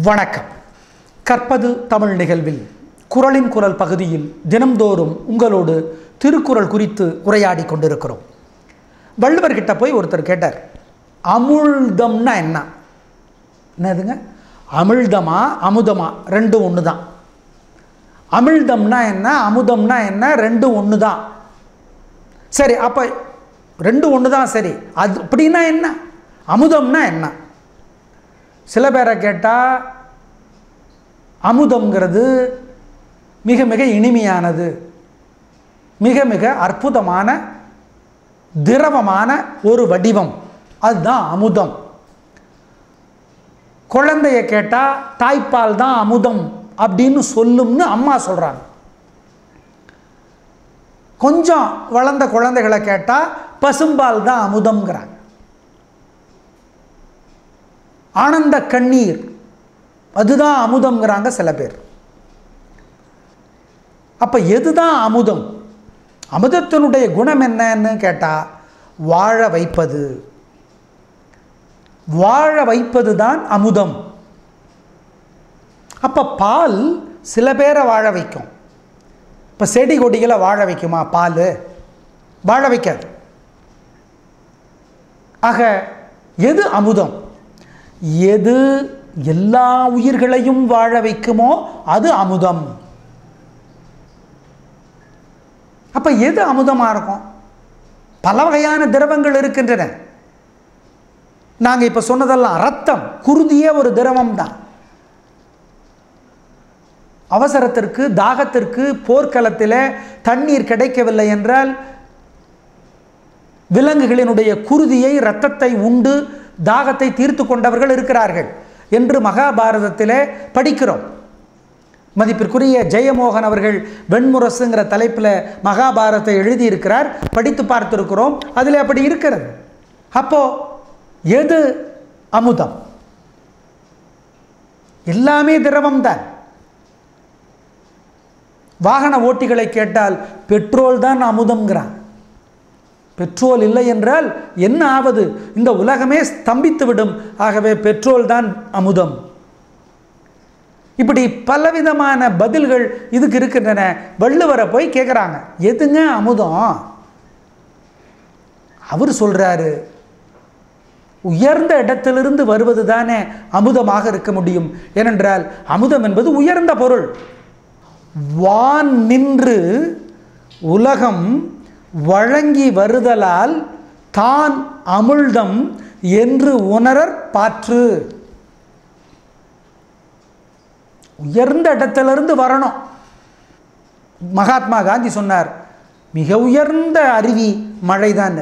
வணக்கம் கற்பது தமிழ் நிகழ்வில் குரலின் குரல் பகுதியில் தினம்தோறும் உங்களோடு திருக்குறள் குறித்து உரையாடி கொண்டிருக்கிறோம் வள்ளுவர்கிட்ட போய் ஒருத்தர் கேட்டார் அமுழ்தம்னா என்ன என்னதுங்க அமிழ்தமா அமுதமா ரெண்டும் ஒன்று தான் அமிழ்தம்னா என்ன அமுதம்னா என்ன ரெண்டும் ஒன்று தான் சரி அப்போ ரெண்டும் ஒன்று தான் சரி அது அப்படின்னா என்ன அமுதம்னா என்ன சில பேரை கேட்டால் அமுதம்ங்கிறது மிக மிக இனிமையானது மிக மிக அற்புதமான திரவமான ஒரு வடிவம் அதுதான் அமுதம் குழந்தைய கேட்டால் தாய்ப்பால் தான் அமுதம் அப்படின்னு சொல்லும்னு அம்மா சொல்கிறாங்க கொஞ்சம் வளர்ந்த குழந்தைகளை கேட்டால் பசும்பால் தான் அமுதம்ங்கிறாங்க ஆனந்த கண்ணீர் அதுதான் அமுதம்ங்கிறாங்க சில பேர் அப்போ எதுதான் அமுதம் அமுதத்தினுடைய குணம் என்னன்னு கேட்டால் வாழ வைப்பது வாழ வைப்பது தான் அமுதம் அப்போ பால் சில பேரை வாழ வைக்கும் இப்போ செடி கொடிகளை வாழ வைக்குமா பால் வாழ வைக்காது ஆக எது அமுதம் எது எல்லா உயிர்களையும் வாழ வைக்குமோ அது அமுதம் அப்போ எது அமுதமாக இருக்கும் பல வகையான திரவங்கள் இருக்கின்றன நாங்கள் இப்போ சொன்னதெல்லாம் ரத்தம் குருதியே ஒரு திரவம் தான் அவசரத்திற்கு தாகத்திற்கு போர்க்களத்தில் தண்ணீர் கிடைக்கவில்லை என்றால் விலங்குகளினுடைய குருதியை இரத்தத்தை உண்டு தாகத்தை தீர்த்து கொண்டவர்கள் இருக்கிறார்கள் என்று மகாபாரதத்திலே படிக்கிறோம் மதிப்பிற்குரிய ஜெயமோகன் அவர்கள் வெண்முரசுங்கிற தலைப்பில் மகாபாரதத்தை எழுதியிருக்கிறார் படித்து பார்த்துருக்கிறோம் அதில் அப்படி இருக்கிறது அப்போ எது அமுதம் எல்லாமே திரவம் தான் வாகன ஓட்டிகளை கேட்டால் பெட்ரோல் தான் அமுதம்ங்கிறான் பெட்ரோல் இல்லை என்றால் என்ன ஆவது இந்த உலகமே ஸ்தம்பித்து விடும் ஆகவே பெட்ரோல் தான் அமுதம் இப்படி பலவிதமான பதில்கள் இதுக்கு இருக்கின்றன வள்ளுவரை போய் கேட்குறாங்க எதுங்க அமுதம் அவர் சொல்கிறாரு உயர்ந்த இடத்திலிருந்து வருவது தானே அமுதமாக இருக்க முடியும் ஏனென்றால் அமுதம் என்பது உயர்ந்த பொருள் வான் நின்று உலகம் வழங்கி வருதலால் தான் அமுழ்தம் என்று உணரற் பாற்று உயர்ந்த இடத்திலிருந்து வரணும் மகாத்மா காந்தி சொன்னார் மிக உயர்ந்த அருவி மழைதான்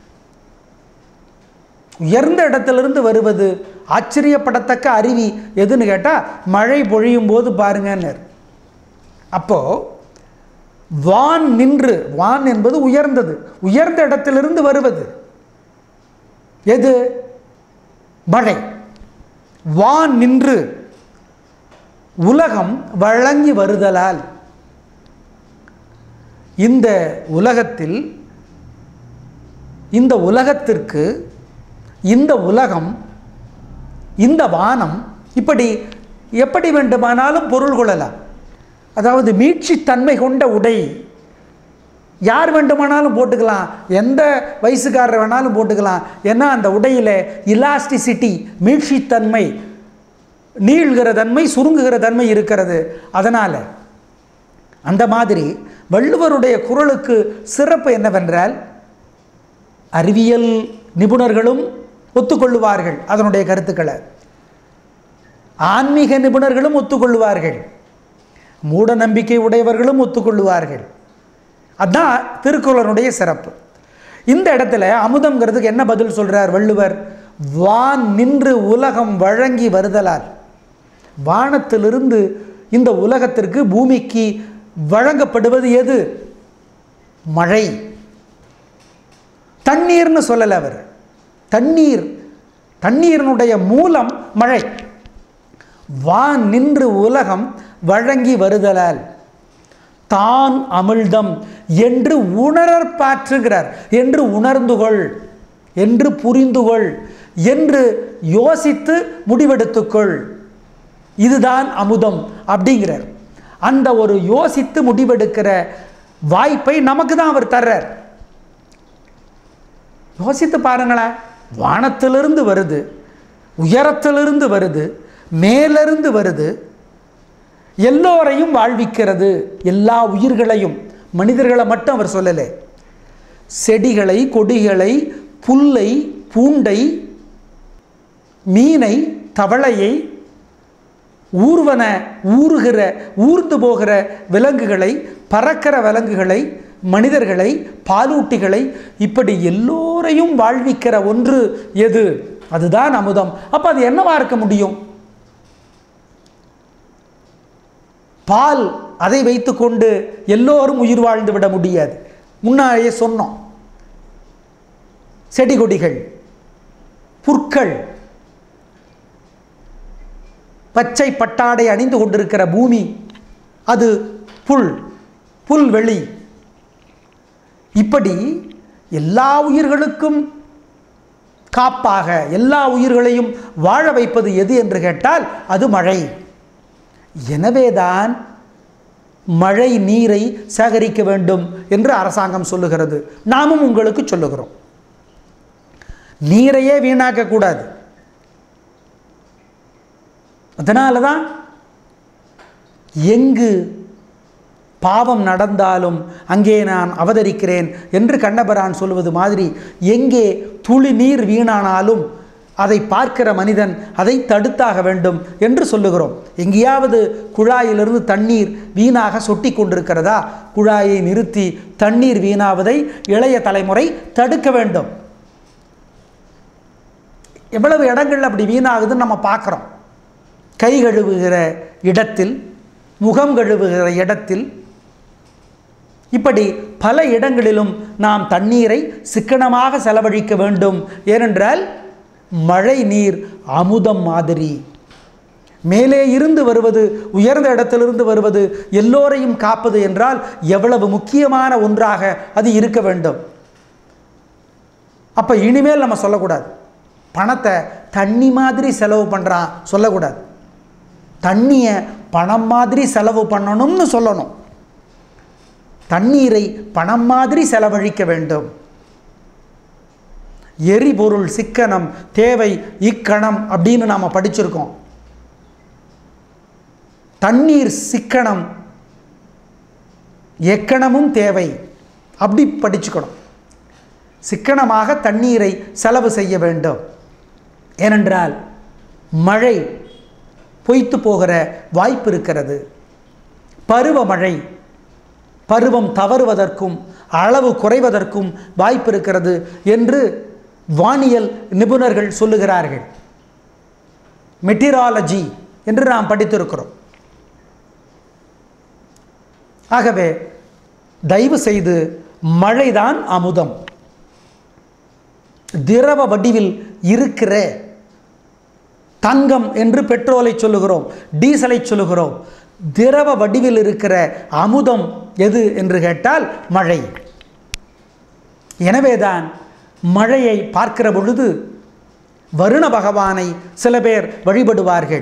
உயர்ந்த இடத்திலிருந்து வருவது ஆச்சரியப்படத்தக்க அருவி எதுன்னு கேட்டால் மழை பொழியும் போது பாருங்கன்னர் அப்போது வான் நின்று வான் என்பது உயர்ந்தது உயர்ந்த இடத்திலிருந்து வருவது எது மழை வான் நின்று உலகம் வழங்கி வருதலால் இந்த உலகத்தில் இந்த உலகத்திற்கு இந்த உலகம் இந்த வானம் இப்படி எப்படி வேண்டுமானாலும் பொருள் கொள்ளலாம் அதாவது மீட்சித்தன்மை கொண்ட உடை யார் வேண்டுமானாலும் போட்டுக்கலாம் எந்த வயசுக்காரர் வேணாலும் போட்டுக்கலாம் ஏன்னா அந்த உடையில் இலாஸ்டிசிட்டி மீட்சித்தன்மை நீள்கிற தன்மை சுருங்குகிற தன்மை இருக்கிறது அதனால் அந்த மாதிரி வள்ளுவருடைய குரலுக்கு சிறப்பு என்னவென்றால் அறிவியல் நிபுணர்களும் ஒத்துக்கொள்ளுவார்கள் அதனுடைய கருத்துக்களை ஆன்மீக நிபுணர்களும் ஒத்துக்கொள்ளுவார்கள் மூட நம்பிக்கை உடையவர்களும் ஒத்துக்கொள்ளுவார்கள் அதுதான் திருக்குறளுடைய சிறப்பு இந்த இடத்துல அமுதம்ங்கிறதுக்கு என்ன பதில் சொல்கிறார் வள்ளுவர் வான் நின்று உலகம் வழங்கி வருதலால் வானத்திலிருந்து இந்த உலகத்திற்கு பூமிக்கு வழங்கப்படுவது எது மழை தண்ணீர்னு சொல்லலை அவர் தண்ணீர் தண்ணீரினுடைய மூலம் மழை வான் நின்று உலகம் வழங்கி வருதலால் தான் அமிழ்தம் என்று உணரற்பாற்றுகிறார் என்று உணர்ந்துகொள் என்று புரிந்துகொள் என்று யோசித்து முடிவெடுத்துக்கொள் இதுதான் அமுதம் அப்படிங்கிறார் அந்த ஒரு யோசித்து முடிவெடுக்கிற வாய்ப்பை நமக்கு தான் அவர் தர்றார் யோசித்து பாருங்களேன் வானத்திலிருந்து வருது உயரத்திலிருந்து வருது மேலிருந்து வருது எல்லோரையும் வாழ்விக்கிறது எல்லா உயிர்களையும் மனிதர்களை மட்டும் அவர் சொல்லலை செடிகளை கொடிகளை புல்லை பூண்டை மீனை தவளையை ஊர்வன ஊறுகிற ஊர்ந்து போகிற விலங்குகளை பறக்கிற விலங்குகளை மனிதர்களை பாலூட்டிகளை இப்படி எல்லோரையும் வாழ்விக்கிற ஒன்று எது அதுதான் அமுதம் அப்போ அது என்னவா இருக்க முடியும் பால் அதை வைத்துக்கொண்டு எல்லோரும் உயிர் வாழ்ந்து விட முடியாது முன்னாடியே சொன்னோம் செடி கொடிகள் புற்கள் பச்சை பட்டாடை அணிந்து கொண்டிருக்கிற பூமி அது புல் புல்வெளி இப்படி எல்லா உயிர்களுக்கும் காப்பாக எல்லா உயிர்களையும் வாழ வைப்பது எது என்று கேட்டால் அது மழை எனவேதான் மழை நீரை சேகரிக்க வேண்டும் என்று அரசாங்கம் சொல்லுகிறது நாமும் உங்களுக்கு சொல்லுகிறோம் நீரையே வீணாக்கக்கூடாது அதனால தான் எங்கு பாவம் நடந்தாலும் அங்கே நான் அவதரிக்கிறேன் என்று கண்ணபரான் சொல்வது மாதிரி எங்கே துளி நீர் வீணானாலும் அதை பார்க்கிற மனிதன் அதை தடுத்தாக வேண்டும் என்று சொல்லுகிறோம் எங்கேயாவது குழாயிலிருந்து தண்ணீர் வீணாக சொட்டி கொண்டிருக்கிறதா குழாயை நிறுத்தி தண்ணீர் வீணாவதை இளைய தலைமுறை தடுக்க வேண்டும் எவ்வளவு இடங்கள் அப்படி வீணாகுதுன்னு நம்ம பார்க்குறோம் கை கழுவுகிற இடத்தில் முகம் கழுவுகிற இடத்தில் இப்படி பல இடங்களிலும் நாம் தண்ணீரை சிக்கனமாக செலவழிக்க வேண்டும் ஏனென்றால் மழை நீர் அமுதம் மாதிரி மேலே இருந்து வருவது உயர்ந்த இடத்திலிருந்து வருவது எல்லோரையும் காப்பது என்றால் எவ்வளவு முக்கியமான ஒன்றாக அது இருக்க வேண்டும் அப்போ இனிமேல் நம்ம சொல்லக்கூடாது பணத்தை தண்ணி மாதிரி செலவு பண்ணுறான் சொல்லக்கூடாது தண்ணியை பணம் மாதிரி செலவு பண்ணணும்னு சொல்லணும் தண்ணீரை பணம் மாதிரி செலவழிக்க வேண்டும் எரிபொருள் சிக்கனம் தேவை இக்கணம் அப்படின்னு நாம் படிச்சிருக்கோம் தண்ணீர் சிக்கனம் எக்கணமும் தேவை அப்படி படிச்சுக்கணும் சிக்கனமாக தண்ணீரை செலவு செய்ய வேண்டும் ஏனென்றால் மழை பொய்த்து போகிற வாய்ப்பு இருக்கிறது பருவமழை பருவம் தவறுவதற்கும் அளவு குறைவதற்கும் வாய்ப்பு இருக்கிறது என்று வானியல் நிபுணர்கள் சொல்லுகிறார்கள் மெட்டிராலஜி என்று நாம் படித்திருக்கிறோம் ஆகவே தயவு செய்து மழைதான் அமுதம் திரவ வடிவில் இருக்கிற தங்கம் என்று பெட்ரோலை சொல்லுகிறோம் டீசலை சொல்லுகிறோம் திரவ வடிவில் இருக்கிற அமுதம் எது என்று கேட்டால் மழை எனவேதான் மழையை பார்க்கிற பொழுது வருண பகவானை சில பேர் வழிபடுவார்கள்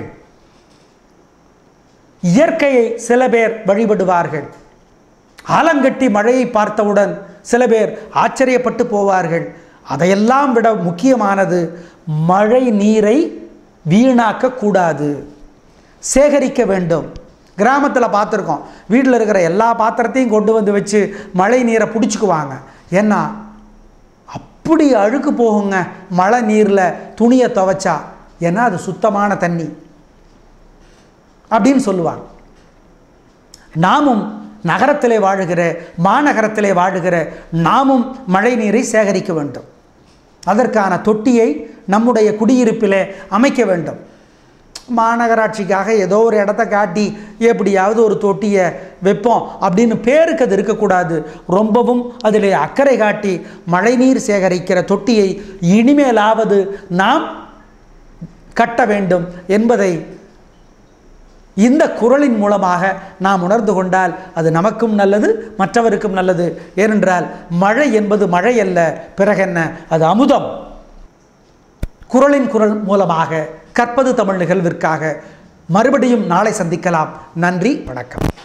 இயற்கையை சில பேர் வழிபடுவார்கள் ஆலங்கட்டி மழையை பார்த்தவுடன் சில பேர் ஆச்சரியப்பட்டு போவார்கள் அதையெல்லாம் விட முக்கியமானது மழை நீரை வீணாக்க கூடாது சேகரிக்க வேண்டும் கிராமத்தில் பார்த்துருக்கோம் வீட்டில் இருக்கிற எல்லா பாத்திரத்தையும் கொண்டு வந்து வச்சு மழை நீரை பிடிச்சிக்குவாங்க ஏன்னா அப்படி அழுக்கு போகுங்க மழை நீரில் துணியை துவைச்சா ஏன்னா அது சுத்தமான தண்ணி அப்படின்னு சொல்லுவாங்க நாமும் நகரத்திலே வாழுகிற மாநகரத்திலே வாழுகிற நாமும் மழை நீரை சேகரிக்க வேண்டும் அதற்கான தொட்டியை நம்முடைய குடியிருப்பிலே அமைக்க வேண்டும் மாநகராட்சிக்காக ஏதோ ஒரு இடத்த காட்டி எப்படியாவது ஒரு தொட்டியை வைப்போம் அப்படின்னு பேருக்கு அது இருக்கக்கூடாது ரொம்பவும் அதில் அக்கறை காட்டி மழைநீர் சேகரிக்கிற தொட்டியை இனிமேலாவது நாம் கட்ட வேண்டும் என்பதை இந்த குரலின் மூலமாக நாம் உணர்ந்து கொண்டால் அது நமக்கும் நல்லது மற்றவருக்கும் நல்லது ஏனென்றால் மழை என்பது மழை அல்ல பிறகென்ன அது அமுதம் குரலின் குரல் மூலமாக கற்பது தமிழ் நிகழ்விற்காக மறுபடியும் நாளை சந்திக்கலாம் நன்றி வணக்கம்